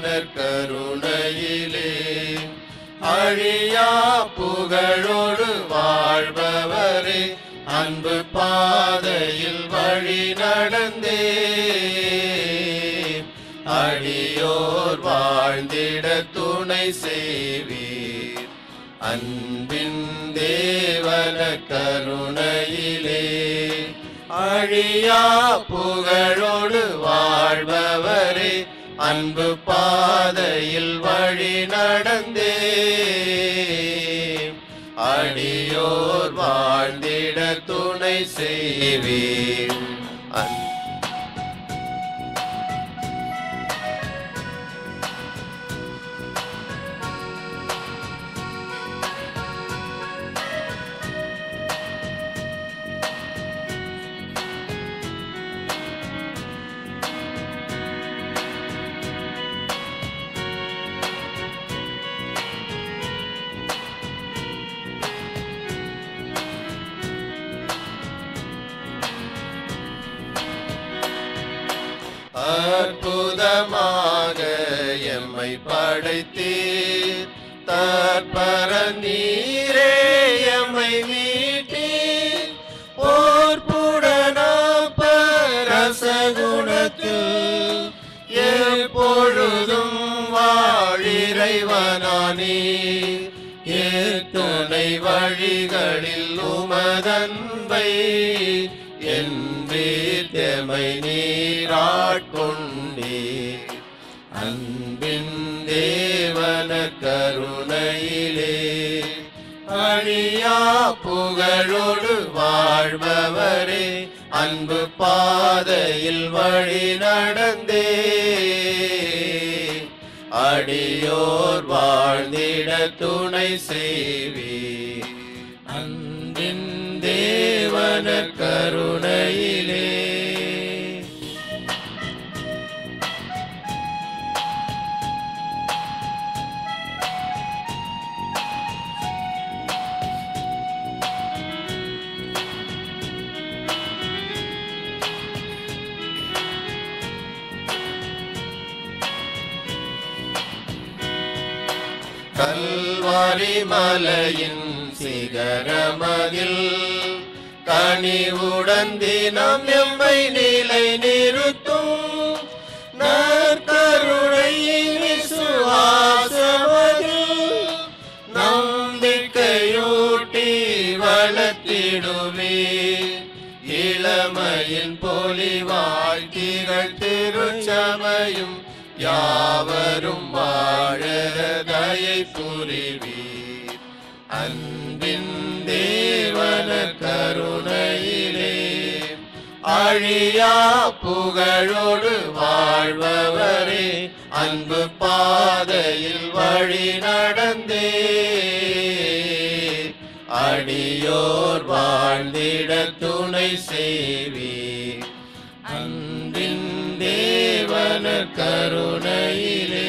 தேவனர் கருணையிலே அழியா புகழோடு வாழ்பவரே அன்பு பாதையில் வழி நடந்தே அடியோர் வாழ்ந்திட துணை செய்வீர் அன்பின் தேவன கருணையிலே அழியா புகழோடு வாழ்பவரே அன்பு பாதையில் வழி நடந்தே அடியோர் வாழ்ந்திட துணை செய்வீர் அன் அற்புதமாக எம்மை படைத்தீர் தற்பர நீரே எம்மை மீட்டீர் போர்ப்புடனா பரசகுணத்தில் எப்பொழுதும் வாழிறைவனானே ஏத்துணை வழிகளில் உமதன்பை என்பேத்தமை நீராட்கொண்டீர் அன்பின் தேவன கருணையிலே அழியா புகழோடு வாழ்பவரே அன்பு பாதையில் வழி நடந்தே அடியோர் வாழ்ந்திட துணை செய்வீர் அன்பின் தேவன கருணையிலே கல்வாரி மலையின் சிகரமதில் கனிவுடன் தினம் எம்மை நிலை நிறுத்தும் நற்கருணையின் விசுவாசமதில் நம்பிக்கையூட்டி வளர்த்திடுவே இளமையின் பொலிவாய் திகழ் திருச்சபையும் யாவரும் வாழ தயை புரிவீர் அன்பின் தேவன கருணையிலே அழியா புகழோடு வாழ்பவரே அன்பு பாதையில் வழி நடந்தே அடியோர் வாழ்ந்திட துணை செய்வீர் அன்பின் தேவன கருணையிலே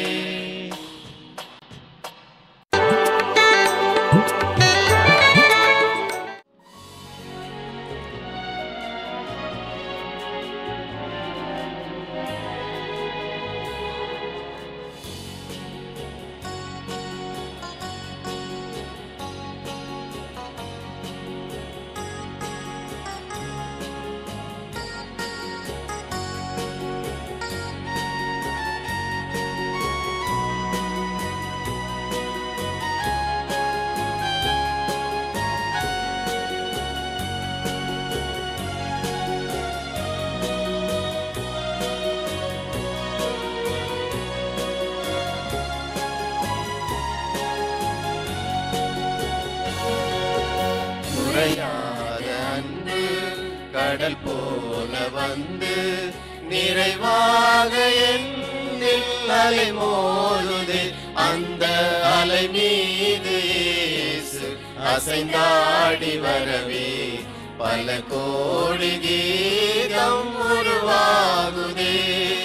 குறையாத அன்பு கடல் போல வந்து நிறைவாக என்னில் அலை மோதுதே அந்த அலை மீது இயேசு அசைந்தாடி வரவே பல கோடி கீதம் உருவாகுதே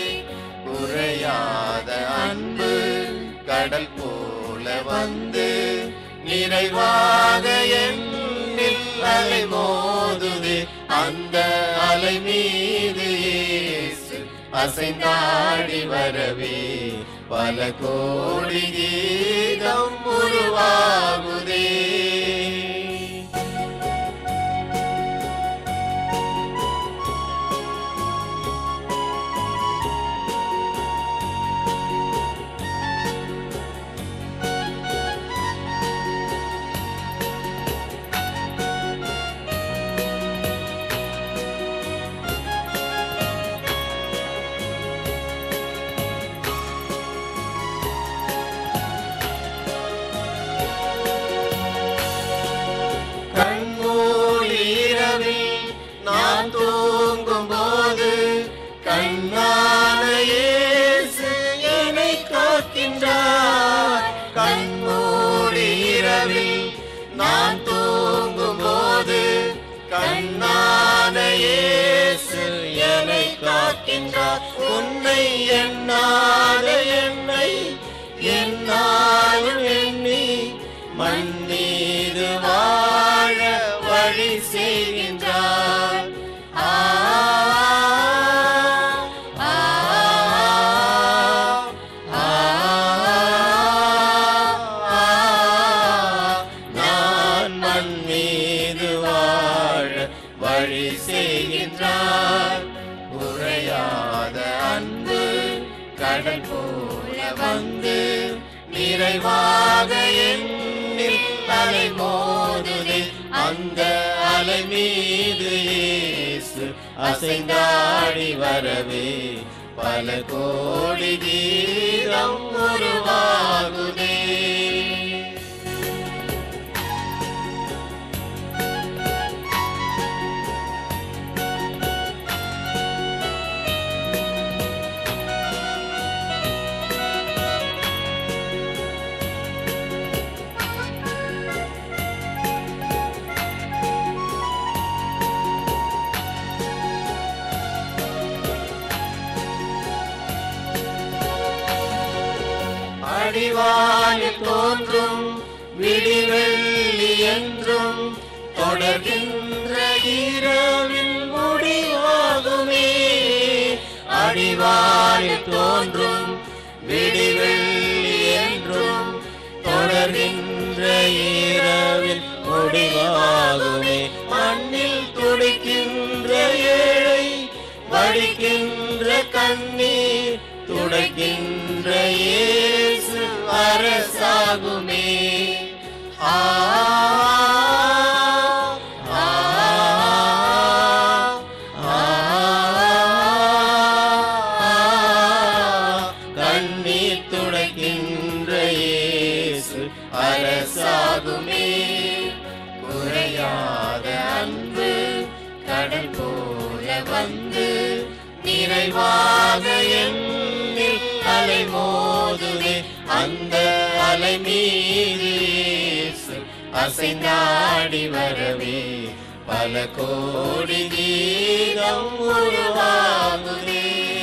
குறையாத அன்பு கடல் போல வந்து நிறைவாக என்னில் அலை மோதுதே அந்த அலை மீது இயேசு அசைந்தாடி வரவே பல கோடி கீதம் உருவாகுதே கண்மூடி இரவில் நான் தூங்கும் போது கண்ணான இயேசு என்னை காக்கின்றார் கண்மூடி இரவில் நான் தூங்கும் போது கண்ணான இயேசு என்னை காக்கின்றார் உன்னை எண்ணாத என்னை என்னாலும் எண்ணி மண் மீது வாழ வழி செய்கின்றார் ஆ, ஆ, ஆ, ஆ, நான் மண் மீது வாழ வழி செய்கின்றார் உரையாத அன்பு கடல் போல வந்து நிறைவாக எண்ணில் அலை மோதுதே அந்த அலை மீது இயேசு அசைந்தாடி வரவே பல கோடி கீதம் உருவாகுதே அடிவானில் தோன்றும் விடிவெள்ளி என்றும் தொடர்கின்ற இரவில் முடிவாகுமே அடிவானில் தோன்றும் விடிவெள்ளி என்றும் தொடர்கின்ற இரவில் முடிவாகுமே மண்ணில் துடிக்கின்ற ஏழை வடிக்கின்ற கண்ணீர் துடைக்கின்ற இயேசு அரசாகுமே ஆ ஆ, ஆ, கண்ணீர் துடைக்கின்ற இயேசு அரசாகுமே குறையாத அன்பு கடல் போல வந்து நிறைவாக எண்ணில் அலை மோதுதே அந்த அலை மீது இயேசு அசைந்தாடி வரவே பல கோடி கீதம் உருவாகுதே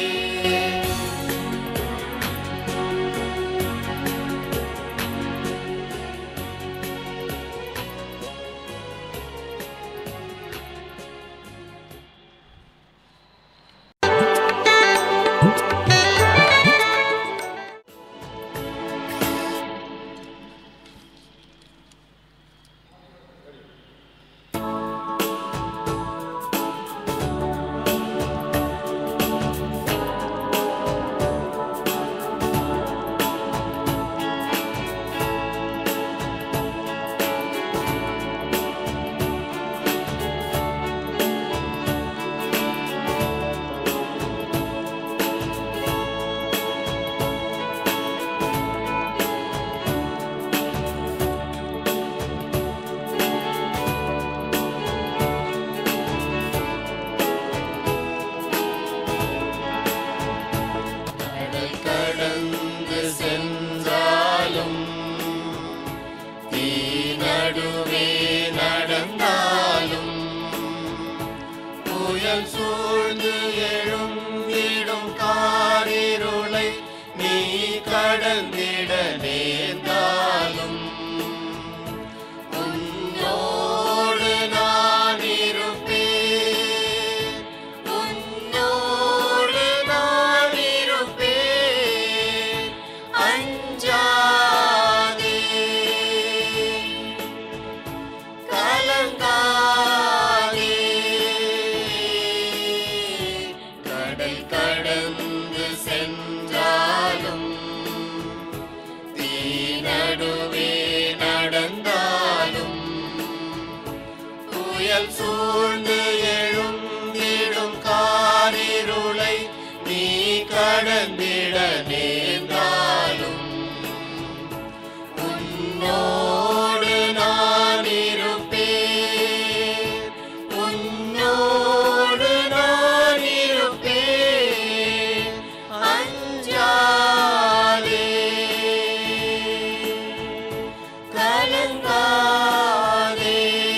கடல் கடந்து சென்றாலும் தீ நடுவே நடந்தாலும் புயல் சூழ்ந்து எழுந்திடும் காரிருளை நீ கடந்திட நேர்ந்தாலும் உன்னோடு நான் இருப்பேன் உன்னோடு நான் புயல் சூழ்ந்து எழுந்திடும் காரிருளை நீ கடந்திட நேர்ந்தாலும் உன்னோடு நான் இருப்பேன் உன்னோடு நான் இருப்பேன் அஞ்சாதே கலங்காதே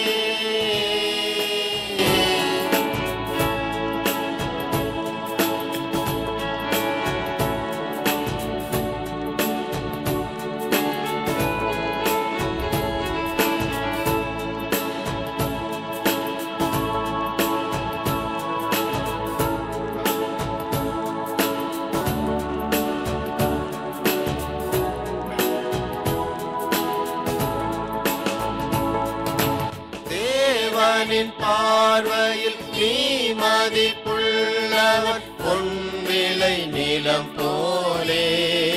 தேவனின் பார்வையில் நீ மதிப்புள்ளவன் பொன்விளை நிலம் போலே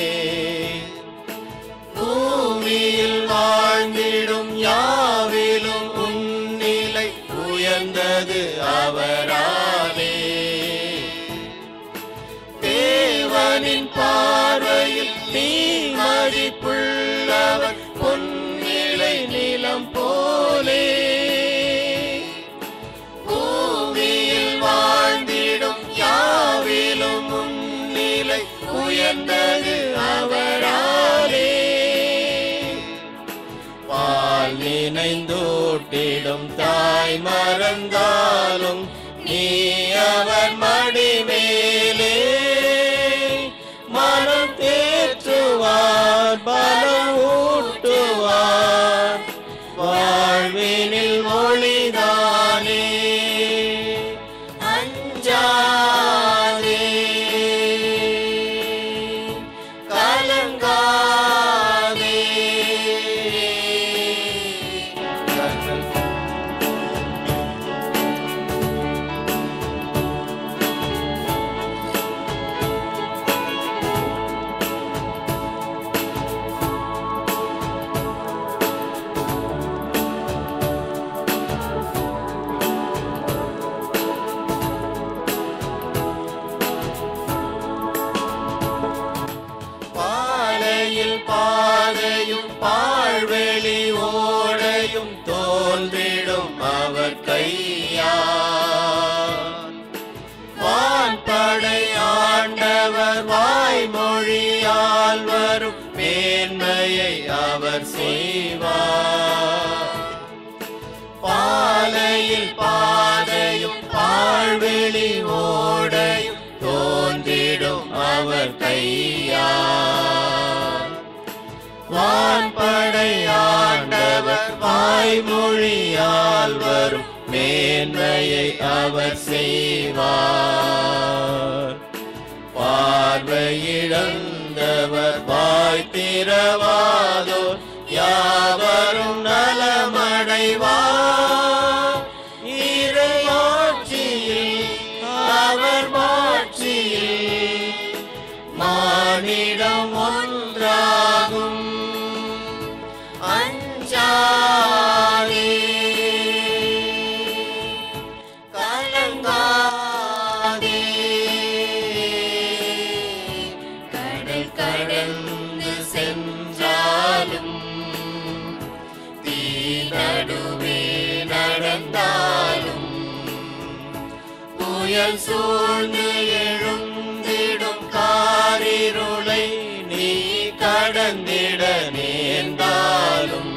பூமியில் வாழ்ந்திடும் யாவிலும் உன்னிலை உயர்ந்தது அவராலே தேவனின் பார்வையில் நீ மதிப்புள்ளவன் பொன்னிலை நிலம் போலே பூமியில் வாழ்ந்திடும் யாவிலும் உன்னிலை உயர்ந்தது அவராலே பால் நினைந்தோட்டிடும் தாய் மறந்தாலும் நீ அவர் மடி மேலே மனம் தேற்றுவார் பலம் ஊட்டுவார் வாழ்வினில் ஒளிதானே அஞ்சாதே கலங்காதே பாலையில் பாதையும் பாழ்வெளி ஓடையும் தோன்றிடும் அவர் கையா வான்படை ஆண்டவர் வாய்மொழியால் வரும் மேன்மையை அவர் செய்வார் பாலையில் பாதையும் பாழ்வெளி ஓடையும் தோன்றிடும் அவர் கையா வான்படை ஆண்டவர் வாய்மொழியால் வரும் மேன்மையை அவர் செய்வார் பார்வையிழந்தவர் வாய் திறவாதோர் யாவரும் நலமடைவார் இறையாட்சியில் அவர் மாட்சியில் மானிடம் ஒன்றாகும் அஞ்சாதே கலங்காதே கடல் கடந்து சென்றாலும் தீ நடுவே நடந்தாலும் புயல் சூழ்ந்து எழுந்திடும் காரிருளை நீ கடந்திட நேர்ந்தாலும்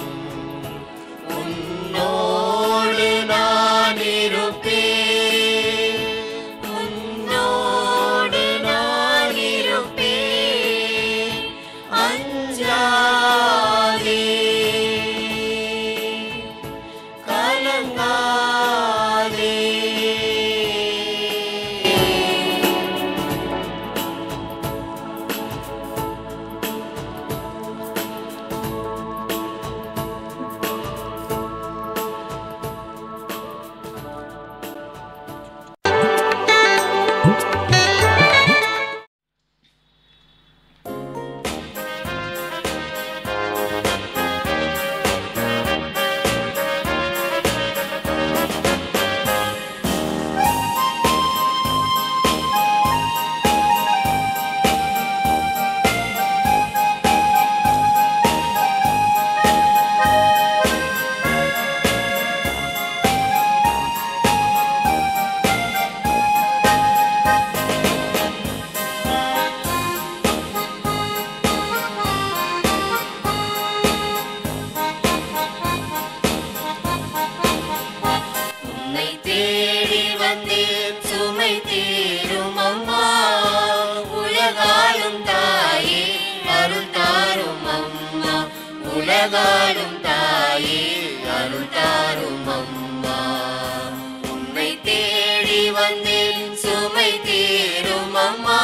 உன்னோடு நான் இருப்பேன் உன்னோடு நான் இருப்பேன் அஞ்சாதே கலங்காதே உலகாலும் தாயே அருள் தாரும் அம்மா உன்னை தேடி வந்தேன் சுமை தீரும் அம்மா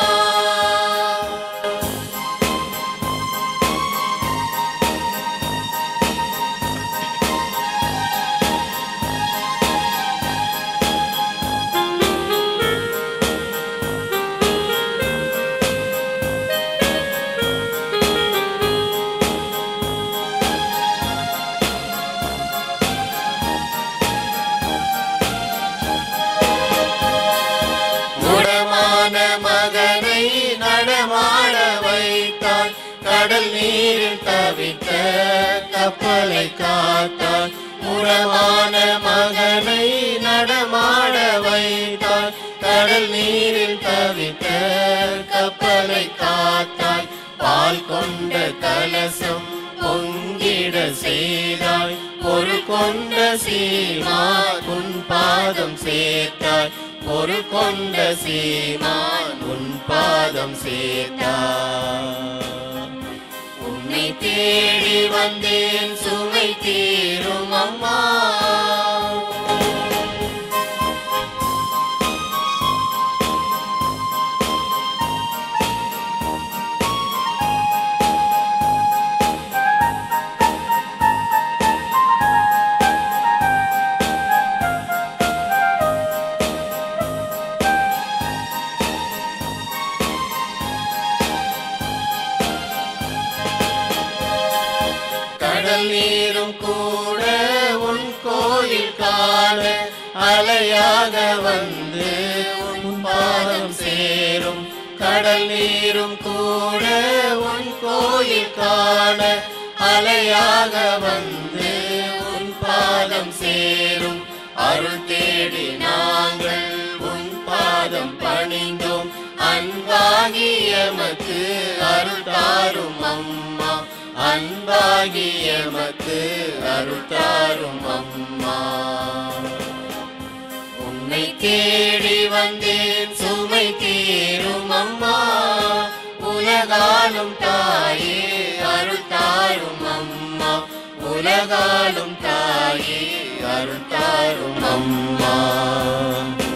முடமான மகனை நடமாட வைத்தாய் கடல் நீரில் தவித்த கப்பலை காத்தாய் முடமான மகனை நடமாட வைத்தாய் கடல் நீரில் தவித்த கப்பலை காத்தாய் பால் கொண்ட கலசம் பொங்கிட செய்தாய் ஒரு கொண்ட சீமா உன் பாதம் சேர்த்தாய் ஒரு கொண்ட சீமான் உன் பாதம் சேர்த்தாய் உன்னை தேடி வந்தேன் சுமை தீரும் அம்மா கடல் நீரும் கூட உன் கோயில் காண அலையாக வந்து உன் பாதம் சேரும் கடல் நீரும் கூட உன் கோயில் காண அலையாக வந்து உன் பாதம் சேரும் அருள் தேடி நாங்கள் உன் பாதம் பணிந்தோம் அன்பாகியமக்கு அருள் தாரும் அம்மா அன்பாகியமக்கு அருள் தாரும் அம்மா உன்னை தேடி வந்தேன் சுமை தீரும் அம்மா உலகாலும் தாயே அருள் தாரும் அம்மா உலகாலும் தாயே அருள் தாரும் அம்மா